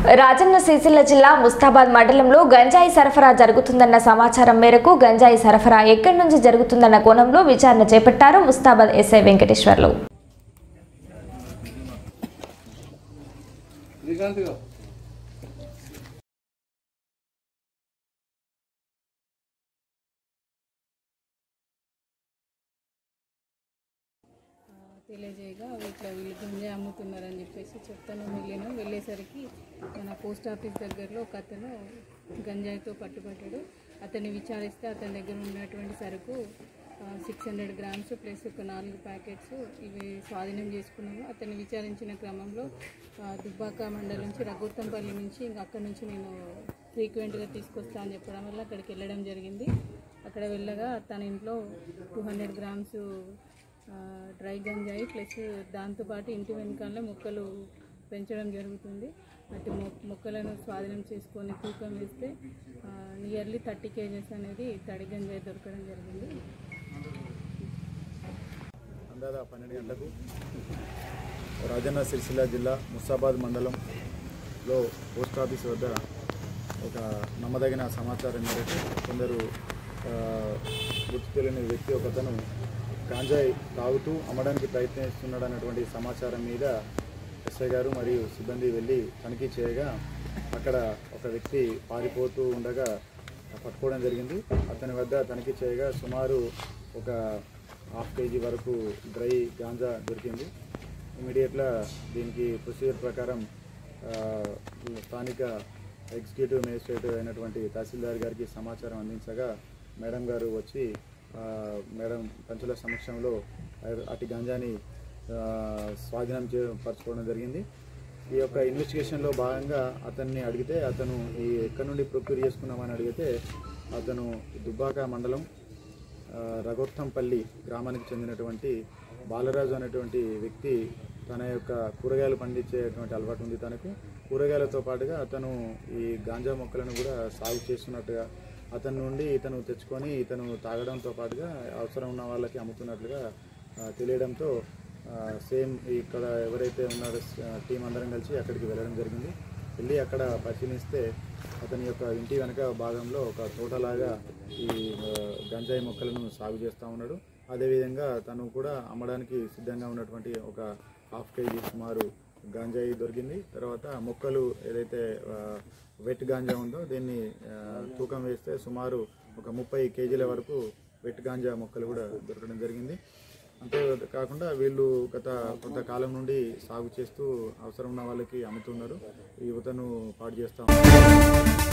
రాజన్న సిరిసిల్ల జిల్లా ముస్తాబాద్ మండలంలో గంజాయి సరఫరా జరుగుతుందన్న సమాచారం మేరకు గంజాయి సరఫరా ఎక్కడి నుంచి జరుగుతుందన్న కోణంలో విచారణ చేపట్టారు ముస్తాబాద్ ఎస్ఐ వెంకటేశ్వర్లు తెలియజేయగా ఇట్లా వీళ్ళు గంజాయి అమ్ముతున్నారని చెప్పేసి చెప్తాను వెళ్ళాను వెళ్ళేసరికి మన పోస్ట్ ఆఫీస్ దగ్గరలో ఒక అతను గంజాయితో పట్టుబడ్డాడు అతన్ని విచారిస్తే అతని దగ్గర ఉన్నటువంటి సరుకు సిక్స్ హండ్రెడ్ గ్రామ్స్ ప్లస్ ఒక నాలుగు ప్యాకెట్స్ ఇవి స్వాధీనం చేసుకున్నాము అతన్ని విచారించిన క్రమంలో ఆ, దుబ్బాక మండలం నుంచి రఘుత్తంపల్లి నుంచి ఇంకా అక్కడి నుంచి నేను ఫ్రీక్వెంట్గా తీసుకొస్తా అని చెప్పడం వల్ల అక్కడికి వెళ్ళడం జరిగింది అక్కడ వెళ్ళగా తన ఇంట్లో టూ హండ్రెడ్ గ్రామ్స్ ఆ, డ్రై గంజాయి ప్లస్ దాంతోపాటు ఇంటి వెనకాలే మొక్కలు పెంచడం జరుగుతుంది అటు మొ మొక్కలను స్వాధీనం చేసుకొని తూకం వేస్తే నియర్లీ థర్టీ కేజెస్ అనేది తడి గంజాయి దొరకడం జరిగింది అందాద పన్నెండు గంటలకు రాజన్న సిరిసిల్ల జిల్లా ముసాబాద్ మండలంలో పోస్ట్ ఆఫీస్ వద్ద ఒక నమ్మదగిన సమాచారం మేరకు కొందరు ఆ, గుర్తు తెలియని వ్యక్తి ఒకతను గాంజాయి తాగుతూ అమ్మడానికి ప్రయత్నిస్తున్నాడు అన్నటువంటి సమాచారం మీద ఎస్ఐ గారు మరియు సిబ్బంది వెళ్ళి తనిఖీ చేయగా అక్కడ ఒక వ్యక్తి పారిపోతూ ఉండగా పట్టుకోవడం జరిగింది అతని వద్ద తనిఖీ చేయగా సుమారు ఒక హాఫ్ కేజీ వరకు డ్రై గాంజా దొరికింది ఇమీడియట్గా దీనికి ప్రొసీజర్ ప్రకారం ఆ, స్థానిక ఎగ్జిక్యూటివ్ మేజిస్ట్రేట్ అయినటువంటి తహసీల్దార్ గారికి సమాచారం అందించగా మేడం గారు వచ్చి ఆ, మేడం పంచుల సమక్షంలో అ- అటు గంజాని ఆ, స్వాధీనం చే పరచుకోవడం జరిగింది ఈ యొక్క ఇన్వెస్టిగేషన్లో భాగంగా అతన్ని అడిగితే అతను ఈ ఎక్కడి నుండి ప్రొక్యూర్ చేసుకున్నామని అడిగితే అతను దుబ్బాక మండలం ఆ, రఘోత్తంపల్లి గ్రామానికి చెందినటువంటి బాలరాజు అనేటువంటి వ్యక్తి తన యొక్క కూరగాయలు పండించేటువంటి అలవాటు ఉంది తనకు కూరగాయలతో పాటుగా అతను ఈ గాంజా మొక్కలను కూడా సాగు చేస్తున్నట్టుగా అతని నుండి ఇతను తెచ్చుకొని ఇతను తాగడంతో పాటుగా అవసరం ఉన్న వాళ్ళకి అమ్ముతున్నట్లుగా ఆ, తెలియడంతో ఆ, సేమ్ ఇక్కడ ఎవరైతే ఉన్నారో టీం అందరం కలిసి అక్కడికి వెళ్ళడం జరిగింది వెళ్ళి అక్కడ పరిశీలిస్తే అతని యొక్క ఇంటి వెనక భాగంలో ఒక తోటలాగా ఈ ఆ, గంజాయి మొక్కలను సాగు చేస్తూ ఉన్నాడు అదేవిధంగా తను కూడా అమ్మడానికి సిద్ధంగా ఉన్నటువంటి ఒక హాఫ్ కేజీ సుమారు గాంజాయి దొరికింది తర్వాత మొక్కలు ఏదైతే ఆ, వెట్ గాంజా ఉందో దీన్ని ఆ, తూకం వేస్తే సుమారు ఒక ముప్పై కేజీల వరకు వెట్ గాంజా మొక్కలు కూడా దొరకడం జరిగింది అంతే కాకుండా వీళ్ళు గత కొంతకాలం నుండి సాగు చేస్తూ అవసరం ఉన్న వాళ్ళకి అమ్ముతున్నారు ఈ యువతను పాడు చేస్తా ఉన్నారు